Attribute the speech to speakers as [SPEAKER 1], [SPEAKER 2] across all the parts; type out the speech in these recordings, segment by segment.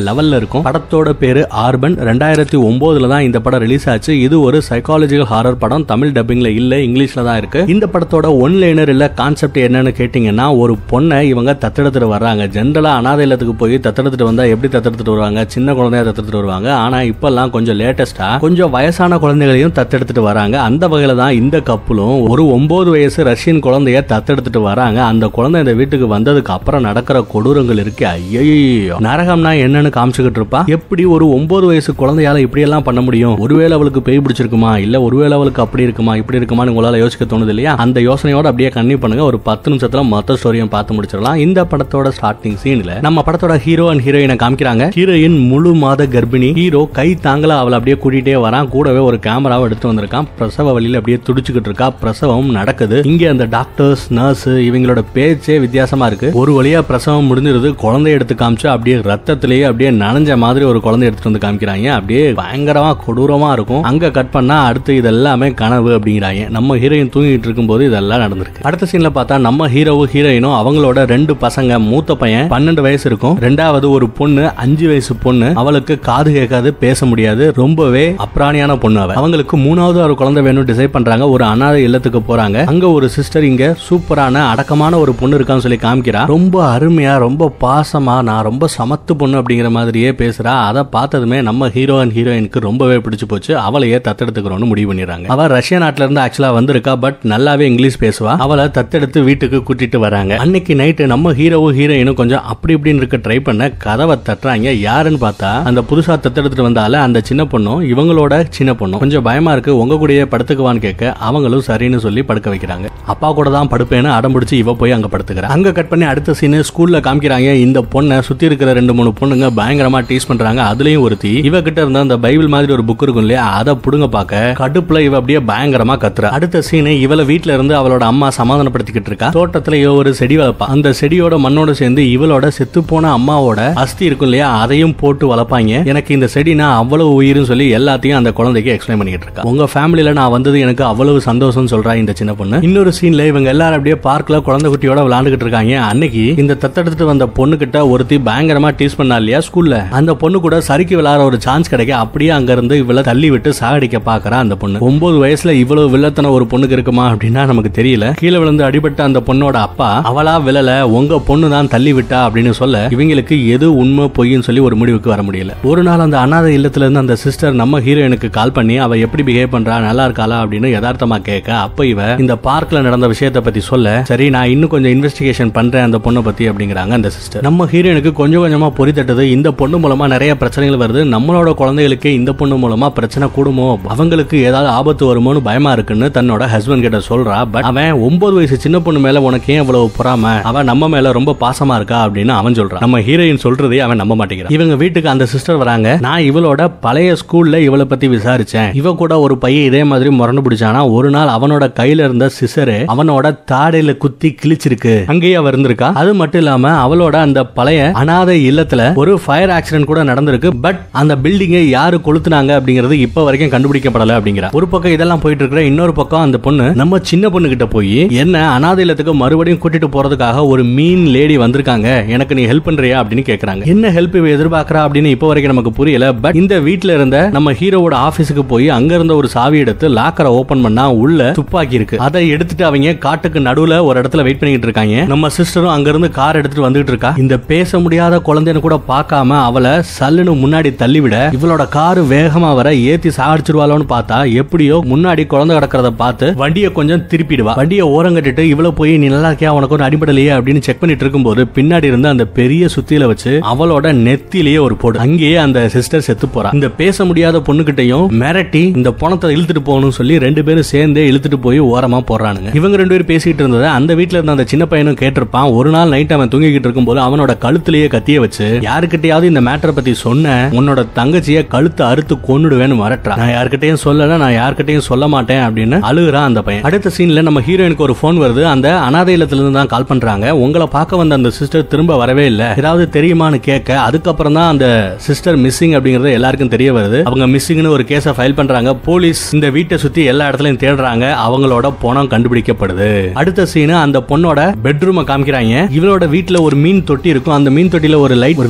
[SPEAKER 1] லெவல்ல இருக்கும் படத்தோட பேரு ஆர்பன் ரெண்டாயிரத்தி ஒன்பதுல தான் இந்த படம் ரிலீஸ் ஆச்சு இது ஒரு சைக்காலஜிக்கல் ஹாரர் படம் தமிழ் டப்பிங்ல இல்ல இங்கிலீஷ்ல தான் இருக்கு இந்த படத்தோட ஒன் லைனர் இல்ல கான்செப்ட் என்னன்னு கேட்டீங்கன்னா ஒரு பொண்ணை இவங்க தத்தெடுத்துட்டு வர்றாங்க ஜென்ரலா அனாதை இல்லத்துக்கு போய் தத்தெடுத்துட்டு வந்தா எப்படி தத்தெடுத்துட்டு வருவாங்க சின்ன குழந்தைய தத்தெடுத்துட்டு வருவாங்க ஆனா இப்பெல்லாம் கொஞ்சம் லேட்டஸ்டா கொஞ்சம் வயசான குழந்தைகளையும் தத்தெடுத்துட்டு வராங்க அந்த வகையில தான் இந்த கப்பலும் ஒரு ஒன்பது வயசு ரஷ்யன் குழந்தைய தத்தெடுத்துட்டு வராங்க அந்த குழந்தை இந்த வீட்டுக்கு வந்ததுக்கு அப்புறம் நடக்கிற கொடூரங்கள் இருக்கு ஐயோ நரகம்னா என்னன்னு காமிச்சுக்கிட்டு இருப்பா எப்படி ஒரு ஒன்பது வயசு குழந்தையால இப்படி எல்லாம் பண்ண முடியும் ஒருவேளை அவளுக்கு பேய் பிடிச்சிருக்குமா இல்ல ஒருவேளை அவளுக்கு அப்படி இருக்குமா இப்படி இருக்குமான்னு உங்களால யோசிக்க தோணுது இல்லையா அந்த யோசனையோட அப்படியே கண்ணி பண்ணுங்க ஒரு பத்து நிமிஷத்துல மொத்த ஸ்டோரியும் பார்த்து முடிச்சிடலாம் இந்த படத்தோட ஸ்டார்டிங் சீன்ல நம்ம படத்தோட ஹீரோ அண்ட் ஹீரோயினை காமிக்கிறாங்க ஹீரோயின் முழு மாத கர்ப்பிணி ஹீரோ கை தாங்கல அவளை அப்படியே கூட்டிட்டே வரான் கூடவே ஒரு கேமராவை எடுத்து வந்திருக்கான் பிரசவ வழியில அப்படியே துடிச்சுக்கிட்டு இருக்கா பிரசவம் நடக்குது இங்க அந்த டாக்டர்ஸ் நர்ஸ் இவங்களோட பேச்சே வித்தியாசமா இருக்கு ஒரு வழியா பிரசவம் முடிஞ்சிருது குழந்தை எடுத்து காமிச்சு அப்படியே ரத்தத்திலேயே அப்படியே நனைஞ்ச மாதிரி ஒரு குழந்தை எடுத்துட்டு வந்து காமிக்கிறாங்க அப்படியே பயங்கரமா கொடூரமா இருக்கும் அங்க கட் பண்ணா அடுத்து இது எல்லாமே கனவு அப்படிங்கிறாங்க நம்ம ஹீரோயின் தூங்கிட்டு இருக்கும்போது இதெல்லாம் நடந்திருக்கு அடுத்த சீன்ல பார்த்தா நம்ம ஹீரோவும் ஹீரோயினும் அவங்களோட ரெண்டு பசங்க மூத்த பையன் பன்னெண்டு வயசு இருக்கும் ரெண்டாவது ஒரு பொண்ணு அஞ்சு வயசு பொண்ணு அவளுக்கு காது கேட்காது பேச முடியாது ரொம்பவே அப்ராணியான பொண்ணு அவ அவங்களுக்கு மூணாவது ஒரு குழந்தை வேணும் டிசைட் பண்றாங்க ஒரு அனாதை இல்லத்துக்கு போறாங்க அங்க ஒரு சிஸ்டர் இங்க சூப்பரான அடக்கமான ஒரு பொண்ணு இருக்கான்னு சொல்லி காமிக்கிறா ரொம்ப அருமையா ரொம்ப பாசமா நான் ரொம்ப சமத்து பொண்ணு அப்படிங்கிற மாதிரியே பேசுறா அதை பார்த்ததுமே நம்ம ஹீரோ அண்ட் ஹீரோயினுக்கு ரொம்பவே பிடிச்சு போச்சு அவளையே தத்தெடுத்துக்கிறோம்னு முடிவு பண்ணிடுறாங்க அவ ரஷ்ய நாட்டுல இருந்து ஆக்சுவலா வந்திருக்கா பட் நல்லாவே இங்கிலீஷ் பேசுவா அவளை தத்தெடுத்து வீட்டுக்கு கூட்டிட்டு வராங்க அன்னைக்கு நைட்டு நம்ம ஹீரோவும் ஹீரோயினும் கொஞ்சம் அப்படி இப்படின்னு இருக்க ட்ரை பண்ண கதவை தட்டுறாங்க யாருன்னு பார்த்தா அந்த புதுசா தத்தெடுத்துட்டு வந்தால அந்த சின்ன பொண்ணும் இவங்களோட சின்ன பொண்ணும் கொஞ்சம் பயமா இருக்கு உங்க கூடயே படுத்துக்குவான்னு கேட்க அவங்களும் சரின்னு சொல்லி படுக்க வைக்கிறாங்க அப்பா கூட தான் படுப்பேன்னு அடம் பிடிச்சு இவ போய் அங்க படுத்துக்கிறா அங்க கட் பண்ணி அடுத்த சீனு ஸ்கூல்ல காமிக்கிறாங்க இந்த பொண்ணை சுத்தி இருக்கிற ரெண்டு மூணு பொண்ணுங்க பயங்கரமா டீஸ் பண்றாங்க அதுலயும் ஒருத்தி இவ கிட்ட இருந்த அந்த பைபிள் மாதிரி ஒரு புக் இருக்கும் இல்லையா அதை புடுங்க பார்க்க கடுப்புல இவ அப்படியே பயங்கரமா கத்துறா அடுத்த சீனு இவள வீட்ல இருந்து அவளோட அம்மா சமாதானப்படுத்திக்கிட்டு இருக்கா தோட்டத்துல இவ ஒரு செடி வளர்ப்பா அந்த செடியோட மண்ணோட சேர்ந்து இவளோட செத்து போன அம்மாவோட அஸ்தி இருக்கும் இல்லையா அதையும் போட்டு வளர்ப்பாங்க எனக்கு இந்த செடினா அவ்வளவு உயிர்னு சொல்லி எல்லாத்தையும் அந்த குழந்தைக்கு எக்ஸ்பிளைன் பண்ணிட்டு இருக்கா உங்க ஃபேமிலில நான் வந்தது எனக்கு அவ்வளவு சந்தோஷம் சொல்றா இந்த சின்ன பொண்ணு இன்னொரு சீன்ல இவங்க எல்லாரும் அப்படியே பார்க்ல குழந்தை குட்டியோட விளையாண்டுகிட்டு இருக்காங்க அன்னைக்கு இந்த தத்தெடுத்துட்டு வந்த பொண்ணு கிட்ட ஒருத்தி பயங்கரமா டீஸ் பண்ணா இல்லையா ஸ்கூல்ல அந்த பொண்ணு கூட சரிக்கு விளையாட ஒரு சான்ஸ் கிடைக்க அப்படியே அங்க இருந்து இவளை தள்ளி விட்டு சாகடிக்க பாக்குறா அந்த பொண்ணு ஒன்பது வயசுல இவ்வளவு வில்லத்தன ஒரு பொண்ணுக்கு இருக்குமா அப்படின்னா நமக்கு தெரியல கீழே விழுந்து அடிபட்ட அந்த பொண்ணோட அப்பா அவளா விழல உங்க பொண்ணு தான் தள்ளி விட்டா அப்படின்னு சொல்ல இவங்களுக்கு எது உண்மை பொய்ன்னு சொல்லி ஒரு முடிவுக்கு வர முடியல ஒரு நாள் அந்த அனாதை இல்லத்துல இருந்து அந்த சிஸ்டர் நம்ம ஹீரோயினுக்கு கால் பண்ணி அவ எப்படி பிஹேவ் பண்றா நல்லா இருக்காளா அப்படின்னு யதார்த்தமா கேட்க அப்ப இவ இந்த பார்க்ல நடந்த விஷயத்த பத்தி சொல்ல சரி நான் இன்னும் கொஞ்சம் இன்வெஸ்டிகேஷன் பண்றேன் அந்த பொண்ணை பத்தி அப்படிங்கிறாங்க அந்த சிஸ்டர் நம்ம ஹீரோயினுக்கு கொஞ்சம் கொஞ்சமா பொறி தட்டுது இந்த பொண்ணு மூலமா நிறைய பிரச்சனைகள் வருது நம்மளோட குழந்தைகளுக்கு இந்த பொண்ணு மூலமா பிரச்சனை கூடுமோ அவங்களுக்கு ஏதாவது ஆபத்து வருமோன்னு பயமா இருக்குன்னு தன்னோட ஹஸ்பண்ட் கிட்ட சொல்றா பட் அவன் ஒன்பது வயசு சின்ன பொண்ணு மேல உனக்கு ஏன் இவ்வளவு பொறாம அவன் நம்ம மேல ரொம்ப பாசமா இருக்கா அப்படின்னு அவன் சொல்றான் நம்ம ஹீரோயின் சொல்றதே அவன் நம்ப மாட்டேங்கிறான் இவங்க வீட்டுக்கு அந்த சிஸ்டர் வராங்க நான் இவளோட பழைய ஸ்கூல்ல இவளை பத்தி விசாரிச்சேன் இவ கூட ஒரு பையன் இதே மாதிரி முரண்டு பிடிச்சானா ஒரு நாள் அவனோட கையில இருந்த சிசரு அவனோட தாடையில குத்தி கிழிச்சிருக்கு அங்கேயே அவ இருந்திருக்கா அது மட்டும் இல்லாம அவளோட அந்த பழைய அனாதை இல்லத்துல ஒரு ஃபயர் ஆக்சிடென்ட் கூட நடந்திருக்கு பட் அந்த பில்டிங்கை யாரு கொளுத்துனாங்க அப்படிங்கிறது இப்ப வரைக்கும் கண்டுபிடிக்கப்படல அப்படிங்கிற ஒரு பக்கம் இதெல்லாம் போயிட்டு இருக்கிற இன்னொரு பக்கம் அந்த பொண்ணு நம்ம சின்ன பொண்ணு கிட்ட போய் என்ன அனாதை இல்லத்துக்கு மறுபடியும் கூட்டிட்டு போறதுக்காக ஒரு மீன் லேடி வந்திருக்காங்க எனக்கு நீ ஹெல்ப் பண்றியா அப்படின்னு கேக்குறாங்க என்ன ஹெல்ப் இவ எதிர்பார்க்கறா அப்படின்னு இப்ப வரைக்கும் நமக்கு புரியல பட் இந்த வீட்ல இருந்த நம்ம ஹீரோவோட ஆபீஸுக்கு போய் அங்க இருந்த ஒரு சாவி எடுத்து லாக்கரை ஓபன் பண்ணா உள்ள துப்பாக்கி இருக்கு அதை எடுத்துட்டு அவங்க காட்டுக்கு நடுவுல ஒரு இடத்துல வெயிட் பண்ணிட்டு இருக்காங்க நம்ம சிஸ்டரும் அங்க இருந்து கார் எடுத்துட்டு வந்துட்டு இருக்கா இந்த பேச முடியாத குழந்தைன்னு கூட பார்க்காம அவளை சல்லுன்னு முன்னாடி தள்ளிவிட இவளோட காரு வேகமா வர ஏத்தி சாகடிச்சிருவாளோன்னு பார்த்தா எப்படியோ முன்னாடி குழந்தை கிடக்கிறத பார்த்து வண்டியை கொஞ்சம் திருப்பிடுவா வண்டியை ஓரம் கட்டிட்டு இவ்வளவு போய் நீ நல்லா இருக்கியா உனக்கு ஒரு அடிபடலையே அப்படின்னு செக் பண்ணிட்டு இருக்கும்போது பின்னாடி இருந்து அந்த பெரிய சுத்தியில வச்சு அவளோட நெத்திலேயே ஒரு போடு அங்கேயே அந்த சிஸ்டர் செத்து போறா இந்த பேச முடியாத பொண்ணுகிட்டையும் மிரட்டி இந்த பணத்தை இழுத்துட்டு போகணும்னு சொல்லி ரெண்டு பேரும் சேர்ந்தே இழுத்துட்டு போய் ஓரமா போடுறானுங்க இவங்க ரெண்டு பேரும் பேசிட்டு இருந்ததை அந்த வீட்ல இருந்த அந்த சின்ன பையனும் கேட்டிருப்பான் ஒரு நாள் நைட் அவன் தூங்கிக்கிட்டு இருக்கும்போது அவனோட கழுத்திலேயே கத்திய வச்சு யாருக்கிட்டையாவது இந்த மேட்டரை பத்தி சொன்ன உன்னோட தங்கச்சிய கழுத்தை அறுத்து கொன்னுடுவேன்னு மிரட்டுறான் நான் யார்கிட்டயும் சொல்லல நான் யார்கிட்டயும் சொல்ல மாட்டேன் அப்படின்னு அழுகுறான் அந்த பையன் அடுத்த சீன்ல நம்ம ஹீரோயினுக்கு ஒரு ஃபோன் வருது அந்த அனாதை இல்லத்துல இருந்து தான் கால் பண்றாங்க உங்களை பார்க்க வந்த அந்த சிஸ்டர் திரும்ப வரவே இல்ல ஏதாவது தெரியுமான்னு கேட்க அதுக்கப்புறம் தான் அந்த சிஸ்டர் மிஸ்ஸிங் அப்படிங்கறது எல்லாருக்கும் தெரிய வருது அவங்க மிஸ்ஸிங்னு ஒரு கேஸை ஃபைல் பண்றாங்க போலீஸ் இந்த வீட்டை சுத்தி எல்லா இடத்துலயும் தேடுறாங்க அவங்களோட பணம் கண்டுபிடிக்கப்படுது அடுத்த சீனு அந்த பொண்ணோட பெட்ரூமை காமிக்கிறாங்க இவளோட வீட்ல ஒரு மீன் தொட்டி இருக்கும் அந்த மீன் தொட்டில ஒரு லைட் ஒரு வித்தியாசமான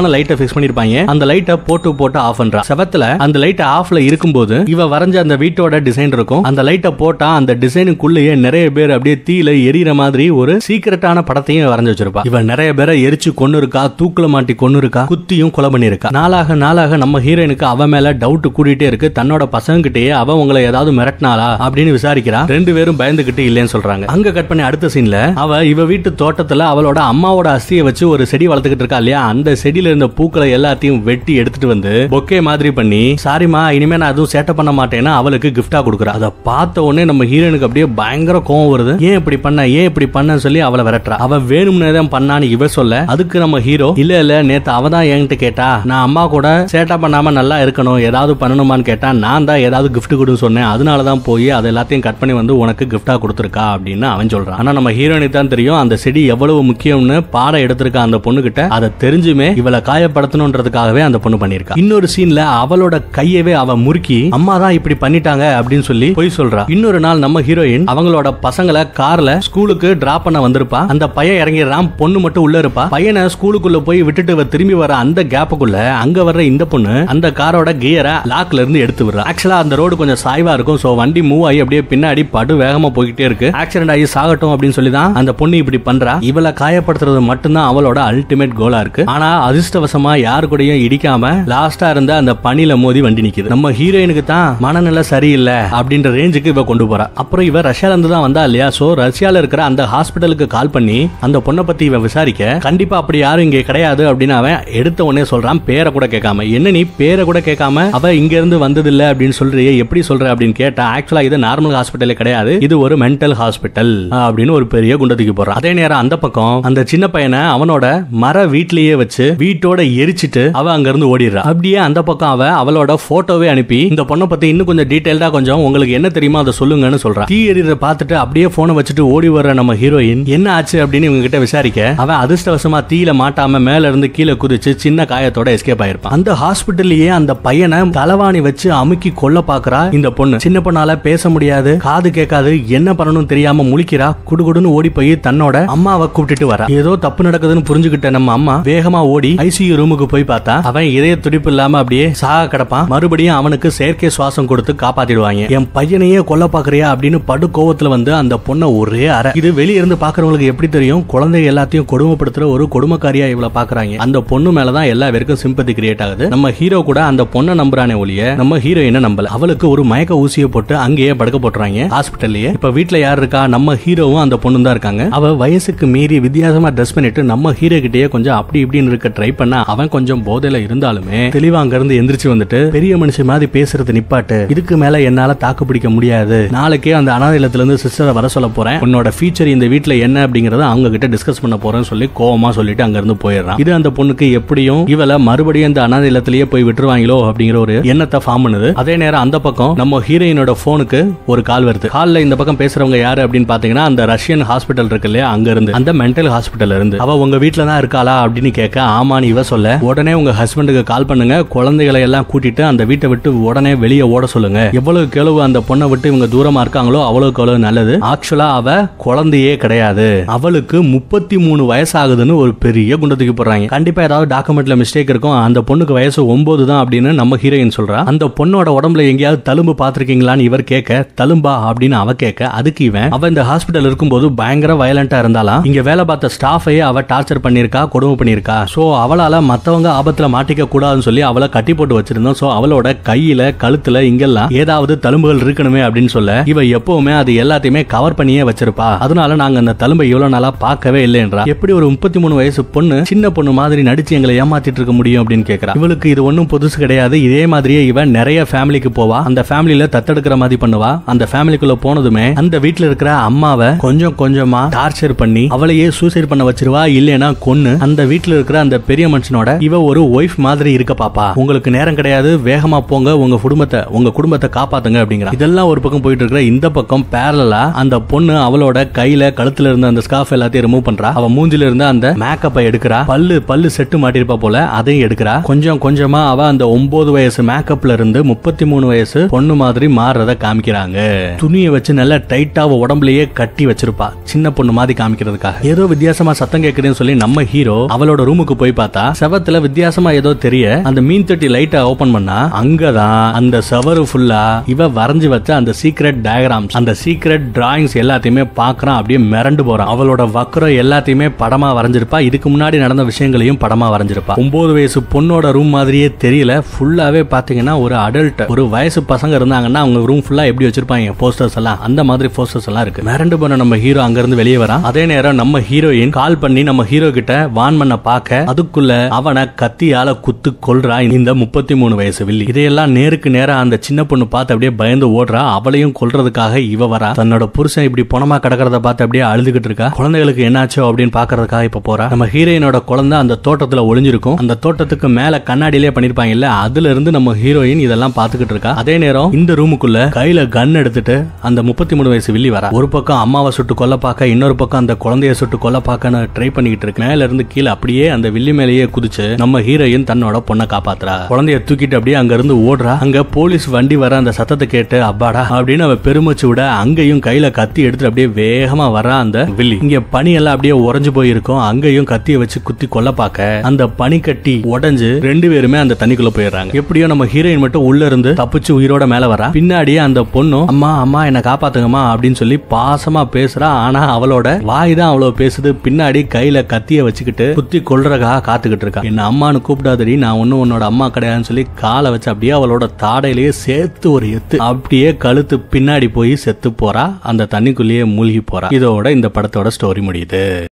[SPEAKER 1] சிம்பிளான லைட்டை ஃபிக்ஸ் பண்ணிருப்பாங்க அந்த லைட்டை போட்டு போட்டு ஆஃப் பண்றா செவத்துல அந்த லைட் ஆஃப்ல இருக்கும்போது இவ வரைஞ்ச அந்த வீட்டோட டிசைன் இருக்கும் அந்த லைட்டை போட்டா அந்த டிசைனுக்குள்ளேயே நிறைய பேர் அப்படியே தீயில எரியற மாதிரி ஒரு சீக்கிரட்டான படத்தையும் வரைஞ்சு வச்சிருப்பா இவ நிறைய பேரை எரிச்சு கொன்னு இருக்கா தூக்குல மாட்டி கொன்னு இருக்கா குத்தியும் கொலை பண்ணிருக்கா நாளாக நாளாக நம்ம ஹீரோயினுக்கு அவ மேல டவுட் கூடிட்டே இருக்கு தன்னோட பசங்க கிட்டயே அவ உங்களை ஏதாவது மிரட்டினாளா அப்படின்னு விசாரிக்கிறா ரெண்டு பேரும் பயந்துகிட்டு இல்லைன்னு சொல்றாங்க அங்க கட் பண்ணி அடுத்த சீன்ல அவ இவ வீட்டு தோட்டத்துல அவளோட அம்மாவோட அஸ்தியை வச்சு ஒரு செடி வளர்த்துக்கிட்டு இருக்கா இல்லையா அந்த செடியில இருந்த பூக்களை எல்லாத்தையும் வெட்டி எடுத்துட்டு வந்து பொக்கே மாதிரி பண்ணி சாரிமா இனிமே நான் எதுவும் சேட்டை பண்ண மாட்டேன்னா அவளுக்கு கிஃப்டா கொடுக்குறா அதை பார்த்த உடனே நம்ம ஹீரோனுக்கு அப்படியே பயங்கர கோவம் வருது ஏன் இப்படி பண்ண ஏன் இப்படி பண்ண சொல்லி அவளை விரட்டுறா அவ வேணும்னே தான் பண்ணான்னு இவ சொல்ல அதுக்கு நம்ம ஹீரோ இல்ல இல்ல நேத்து அவ தான் என்கிட்ட கேட்டா நான் அம்மா கூட சேட்டை பண்ணாம நல்லா இருக்கணும் ஏதாவது பண்ணணுமான்னு கேட்டா நான் தான் ஏதாவது கிஃப்ட் கொடுன்னு சொன்னேன் அதனால தான் போய் அது எல்லாத்தையும் கட் பண்ணி வந்து உனக்கு கிஃப்டா கொடுத்துருக்கா அப்படின்னு அவன் சொல்றான் ஆனா நம்ம ஹீரோனுக்கு தான் தெரியும் அந்த செடி எவ்வளவு முக்கியம்னு பாடம் எடுத்திருக்க அந்த பொண்ணு கிட்ட அதை தெரிஞ்சுமே இவளை காயப்படுத்தணுன்றதுக்காகவே அந்த பொண்ணு பண்ணிருக்கா இன்னொரு சீன்ல அவளோட கையவே அவ முறுக்கி அம்மா தான் இப்படி பண்ணிட்டாங்க அப்படின்னு சொல்லி போய் சொல்றா இன்னொரு நாள் நம்ம ஹீரோயின் அவங்களோட பசங்களை கார்ல ஸ்கூலுக்கு டிராப் பண்ண வந்திருப்பா அந்த பையன் இறங்கிடுறான் பொண்ணு மட்டும் உள்ள இருப்பா பையனை ஸ்கூலுக்குள்ள போய் விட்டுட்டு இவ திரும்பி வர அந்த கேப்புக்குள்ள அங்க வர்ற இந்த பொண்ணு அந்த காரோட கியரை லாக்ல இருந்து எடுத்து விடுறா ஆக்சுவலா அந்த ரோடு கொஞ்சம் சாய்வா இருக்கும் சோ வண்டி மூவ் ஆகி அப்படியே பின்னாடி படு வேகமா போய்கிட்டே இருக்கு ஆக்சிடென்ட் ஆகி சாகட்டும் அப்படின்னு சொல்லி தான் அந்த பொண்ணு இப்படி பண்றா இவளை காயப்படுத்துறது மட்டும்தான் அவளோட அல்டிமேட் கோலா இருக்கு ஆனா அதிர்ஷ்டவசமா யாரு கூடயும் இடிக்காம லாஸ்டா இருந்த அந்த பனில மோதி வண்டி நிக்குது நம்ம ஹீரோயினுக்கு தான் மனநிலை சரியில்லை அப்படின்ற ரேஞ்சுக்கு இவ கொண்டு போறா அப்புறம் இவ ரஷ்யால இருந்து தான் வந்தா இல்லையா சோ ரஷ்யால இருக்கிற அந்த ஹாஸ்பிட்டலுக்கு கால் பண்ணி அந்த பொண்ணை பத்தி இவ விசாரிக்க கண்டிப்பா அப்படி யாரும் இங்க கிடையாது அப்படின்னு அவன் எடுத்த உடனே சொல்றான் பேரை கூட கேட்காம என்ன நீ பேரை கூட கேட்காம அவ இங்க இருந்து வந்தது இல்ல அப்படின்னு சொல்றியே எப்படி சொல்ற அப்படின்னு கேட்டா ஆக்சுவலா இது நார்மல் ஹாஸ்பிட்டலே கிடையாது இது ஒரு மென்டல் ஹாஸ்பிட்டல் அப்படின்னு ஒரு பெரிய குண்டத்துக்கு போறான் அதே நேரம் அந்த பக்கம் அந்த சின்ன பையனை அவனோட மர வீட்லயே வச்சு வீட்டோட எரிச்சிட்டு அவ அங்க இருந்து ஓடிடுறா அப்படியே அந்த பக்கம் அவ அவளோட போட்டோவே அனுப்பி இந்த பொண்ணை பத்தி இன்னும் கொஞ்சம் டீடைல்டா கொஞ்சம் உங்களுக்கு என்ன தெரியுமோ அதை சொல்லுங்கன்னு சொல்றான் தீ எரியறத பார்த்துட்டு அப்படியே போனை வச்சுட்டு ஓடி வர்ற நம்ம ஹீரோயின் என்ன ஆச்சு அப்படின்னு இவங்க கிட்ட விசாரிக்க அவன் அதிர்ஷ்டவசமா தீயில மாட்டாம மேல இருந்து கீழே குதிச்சு சின்ன காயத்தோட எஸ்கேப் ஆயிருப்பான் அந்த ஹாஸ்பிட்டல்லயே அந்த பையனை தலவாணி வச்சு அமுக்கி கொல்ல பாக்குறா இந்த பொண்ணு சின்ன பொண்ணால பேச முடியாது காது கேட்காது என்ன பண்ணணும் தெரியாம முழிக்கிறா குடுகுடுன்னு ஓடி போய் தன்னோட அம்மாவை கூப்பிட்டுட்டு வரா ஏதோ தப்பு நடக்குதுன்னு புரிஞ்சுக்கிட்ட நம்ம அம்மா வேகமா ஓடி ஐசியூ ரூமுக்கு போய் பார்த்தா அவன் இதய துடிப்பு இல்லாம அப்படியே சாக கிடப்பான் மறுபடியும் அவனுக்கு செயற்கை சுவாசம் கொடுத்து காப்பாத்திடுவாங்க என் பையனையே கொல்ல பாக்குறியா அப்படின்னு படு கோவத்துல வந்து அந்த பொண்ணை ஒரே அறை இது வெளிய இருந்து பாக்குறவங்களுக்கு எப்படி தெரியும் குழந்தை எல்லாத்தையும் கொடுமைப்படுத்துற ஒரு கொடுமைக்காரியா இவள பாக்குறாங்க அந்த பொண்ணு மேலதான் எல்லா பேருக்கும் சிம்பத்தி கிரியேட் ஆகுது நம்ம ஹீரோ கூட அந்த பொண்ணை நம்புறானே ஒழிய நம்ம ஹீரோயினை நம்பல அவளுக்கு ஒரு மயக்க ஊசியை போட்டு அங்கேயே படுக்க போட்டுறாங்க ஹாஸ்பிட்டல்லயே இப்ப வீட்ல யார் இருக்கா நம்ம ஹீரோவும் அந்த பொண்ணு தான் இருக்காங்க அவ வயசுக்கு மீறி வித்தியாசமா ட்ரெஸ் பண்ணிட்டு நம்ம ஹீரோ கிட்டயே கொஞ்சம் அப்படி இப்படின்னு இருக்க ட்ரை பண்ணா அவன் கொஞ்சம் போதையில இருந்தாலுமே தெளிவா அங்க இருந்து எந்திரிச்சு வந்துட்டு பெரிய மனுஷன் மாதிரி பேசுறது நிப்பாட்டு இதுக்கு மேல என்னால தாக்கு பிடிக்க முடியாது நாளைக்கே அந்த அனாதை இல்லத்துல இருந்து சிஸ்டரை வர சொல்ல போறேன் உன்னோட ஃபியூச்சர் இந்த வீட்ல என்ன அப்படிங்கறத அவங்க கிட்ட டிஸ்கஸ் பண்ண போறேன்னு சொல்லி கோவமா சொல்லிட்டு அங்க இருந்து போயிடுறான் இது அந்த பொண்ணுக்கு எப்படியும் இவள மறுபடியும் இந்த அனாதை இல்லத்திலேயே போய் விட்டுருவாங்களோ அப்படிங்கிற ஒரு எண்ணத்தை ஃபார்ம் பண்ணுது அதே நேரம் அந்த பக்கம் நம்ம ஹீரோயினோட போனுக்கு ஒரு கால் வருது கால்ல இந்த பக்கம் பேசுறவங்க யாரு அப்படின்னு பாத்தீங்கன்னா அந்த ரஷ்யன் ஹாஸ்பிட்டல் இருக்கு இல்லையா அங்க இருந்து அந்த மென்டல் ஹாஸ்பிட்டல் இருந்து அவ உங்க வீட்ல தான் இருக்காளா அப்படின்னு கேட்க ஆமான்னு இவ சொல்ல உடனே உங்க ஹஸ்பண்டுக்கு கால் பண்ணுங்க குழந்தைகளை எல்லாம் கூட்டிட்டு அந்த வீட்டை விட்டு உடனே வெளியே ஓட சொல்லுங்க எவ்வளவு கேளவு அந்த பொண்ணை விட்டு இவங்க தூரமா இருக்காங்களோ அவ்வளவுக்கு அவ்வளவு நல்லது ஆக்சுவலா அவ குழந்தையே கிடையாது அவளுக்கு முப்பத்தி மூணு வயசாகுதுன்னு ஒரு பெரிய குண்டத்துக்கு போடுறாங்க கண்டிப்பா ஏதாவது டாக்குமெண்ட்ல மிஸ்டேக் இருக்கும் அந்த பொண்ணுக்கு வயசு ஒன்பது தான் அப்படின்னு நம்ம ஹீரோயின் சொல்றா அந்த பொண்ணோட உடம்புல எங்கேயாவது தழும்பு பாத்திருக்கீங்களான்னு இவர் கேட்க தழும்பா அப்படின்னு அவ கேட்க அதுக்கு இவன் அவ இந்த ஹாஸ்பிட்டல் இருக்கும்போது பயங்கர வயலண்டா இருந்தாலும் இங்க வேலை பார்த்த ஸ்டாஃபையே அவ டார்ச்சர் பண்ணிருக்கா கொடுமை பண்ணிருக்கா சோ அவளால மத்தவங்க ஆபத்துல மாட்டிக்க கூடாதுன்னு சொல்லி அவளை கட்டி போட்டு வச்சிருந்தோம் சோ அவளோட கையில கழுத்துல இங்கெல்லாம் ஏதாவது தழும்புகள் இருக்கணுமே அப்படின்னு சொல்ல இவ எப்பவுமே அது எல்லாத்தையுமே கவர் பண்ணியே வச்சிருப்பா அதனால நாங்க அந்த தழும்பை இவ்வளவு நாளா பார்க்கவே இல்லைன்றா எப்படி ஒரு முப்பத்தி மூணு வயசு பொண்ணு சின்ன பொண்ணு மாதிரி நடிச்சு எங்களை ஏமாத்திட்டு இருக்க முடியும் அப்படின்னு கேக்குறா இவளுக்கு இது ஒண்ணும் புதுசு கிடையாது இதே மாதிரியே இவ நிறைய ஃபேமிலிக்கு போவா அந்த ஃபேமிலில தத்தெடுக்கிற மாதிரி பண்ணுவா அந்த ஃபேமிலிக்குள்ள போனதுமே அந்த வீட்ல இருக்கிற அம்மாவை கொஞ்சம் கொஞ்சமா டார்ச்சர் பண்ணி அவளையே சூசைட் பண்ண வச்சிருவா இல்லைன்னா கொன்னு அந்த வீட்ல இருக்கிற அந்த பெரிய மனுஷனோட இவ ஒரு ஒய்ஃப் மாதிரி இருக்க பாப்பா உங்களுக்கு நேரம் கிடையாது வேகமா போங்க உங்க குடும்பத்தை உங்க குடும்பத்தை காப்பாத்துங்க அப்படிங்கிற இதெல்லாம் ஒரு பக்கம் போயிட்டு இருக்கிற இந்த பக்கம் பேரலா அந்த பொண்ணு அவளோட கையில கழுத்துல இருந்த அந்த ஸ்கார்ஃப் எல்லாத்தையும் ரிமூவ் பண்றா அவ மூஞ்சில இருந்த அந்த மேக்கப்பை எடுக்கிறா பல்லு பல்லு செட்டு மாட்டிருப்பா போல அதையும் எடுக்கிறா கொஞ்சம் கொஞ்சமா அவ அந்த ஒன்பது வயசு மேக்கப்ல இருந்து முப்பத்தி மூணு வயசு பொண்ணு மாதிரி மாறுறத காமிக்கிறாங்க துணியை வச்சு நல்லா டைட்டா அவ உடம்புலயே கட்டி வச்சிருப்பா சின்ன பொண்ணு மாதிரி காமிக்கிறதுக்காக ஏதோ வித்தியாசமா சத்தம் கேக்குதுன்னு சொல்லி நம்ம ஹீரோ அவளோட ரூமுக்கு போய் பார்த்தா செவத்துல வித்தியாசமா ஏதோ தெரிய அந்த மீன் தொட்டி லைட்டை ஓபன் பண்ணா அங்கதான் அந்த செவரு ஃபுல்லா இவ வரைஞ்சு வச்ச அந்த சீக்ரெட் டயக்ராம்ஸ் அந்த சீக்ரெட் டிராயிங்ஸ் எல்லாத்தையுமே பாக்குறான் அப்படியே மிரண்டு போறான் அவளோட வக்கரம் எல்லாத்தையுமே படமா வரைஞ்சிருப்பா இதுக்கு முன்னாடி நடந்த விஷயங்களையும் படமா வரைஞ்சிருப்பா ஒன்பது வயசு பொண்ணோட ரூம் மாதிரியே தெரியல ஃபுல்லாவே பாத்தீங்கன்னா ஒரு அடல்ட் ஒரு வயசு பசங்க இருந்தாங்கன்னா அவங்க ரூம் ஃபுல்லா எப்படி வச்சிருப்பாங்க போஸ்டர்ஸ் எல்லாம் அந்த மாதிரி போஸ்டர்ஸ் எல்லாம் இருக்கு மிரண்டு போன நம்ம ஹீரோ அங்க இருந்து வெளியே வரான் அதே நேரம் நம்ம ஹீரோயின் கால் பண்ணி நம்ம ஹீரோ கிட்ட வான் பண்ண பார்க்க அதுக்குள்ள அவனை கத்தியால குத்து கொல்றா இந்த முப்பத்தி மூணு வயசு வில்லி இதையெல்லாம் நேருக்கு நேரா அந்த சின்ன பொண்ணு பார்த்து அப்படியே பயந்து ஓடுறா அவளையும் கொல்றதுக்காக இவ வரா தன்னோட புருஷன் இப்படி பணமா கிடக்கிறத பார்த்து அப்படியே அழுதுகிட்டு இருக்கா குழந்தைகளுக்கு என்னாச்சோ அப்படின்னு பாக்குறதுக்காக இப்ப போறா நம்ம ஹீரோயினோட குழந்தை அந்த தோட்டத்துல ஒளிஞ்சிருக்கும் அந்த தோட்டத்துக்கு மேல கண்ணாடியிலே பண்ணிருப்பாங்க இல்ல அதுல இருந்து நம்ம ஹீரோயின் இதெல்லாம் பாத்துக்கிட்டு இருக்கா அதே நேரம் இந்த ரூமுக்குள்ள கையில கன் எடுத்துட்டு அந்த முப்பத்தி மூணு வயசு வில்லி வரா ஒரு பக்கம் அம்மாவை சுட்டு கொல்ல பார்க்க இன்னொரு பக்கம் அந்த குழந்தைய சுட்டு கொல்ல பார்க்க ட்ரை பண்ணிக்கிட்டு இருக்கு மேல இருந்து கீழே அப்படியே அந்த வில்லி மேலேயே குதிச்சு நம்ம ஹீரோயின் தன்னோட பொண்ணை காப்பாத்துறா குழந்தைய தூக்கிட்டு அப்படியே அங்க இருந்து ஓடுறா அங்க போலீஸ் வண்டி வர அந்த சத்தத்தை கேட்டு அப்பாடா அப்படின்னு அவ பெருமிச்சு விட அங்கேயும் கையில கத்தி எடுத்து அப்படியே வேகமா வரா அந்த வில்லி இங்க பனி எல்லாம் அப்படியே உறைஞ்சு போயிருக்கும் அங்கேயும் கத்திய வச்சு குத்தி கொல்ல பார்க்க அந்த பனி கட்டி உடைஞ்சு ரெண்டு பேருமே அந்த தண்ணிக்குள்ள போயிடுறாங்க எப்படியோ நம்ம ஹீரோயின் மட்டும் உள்ள இருந்து தப்பிச்சு உயிரோட மேல வரா பின்னாடியே அந்த பொண்ணும் அம்மா அம்மா என்ன காப்பாத்துங்கம்மா அப்படின்னு சொல்லி பாசமா பேசுறா ஆனா அவளோட வாய் தான் அவ்வளவு பேசுது பின்னாடி கையில கத்திய வச்சுக்கிட்டு குத்தி கொல்றதுக்காக காத்துக்கிட்டு இருக்கா என்ன அம்மான்னு கூப்பிடாதடி நான் ஒன்னும் உன்னோட அம்மா கிடையாதுன்னு சொல்லி காலை வச்சு அப்படியே அவளோட தாடையிலேயே சேர்த்து ஒரு எத்து அப்படியே கழுத்து பின்னாடி போய் செத்து போறா அந்த தண்ணிக்குள்ளேயே மூழ்கி போறா இதோட இந்த படத்தோட ஸ்டோரி முடியுது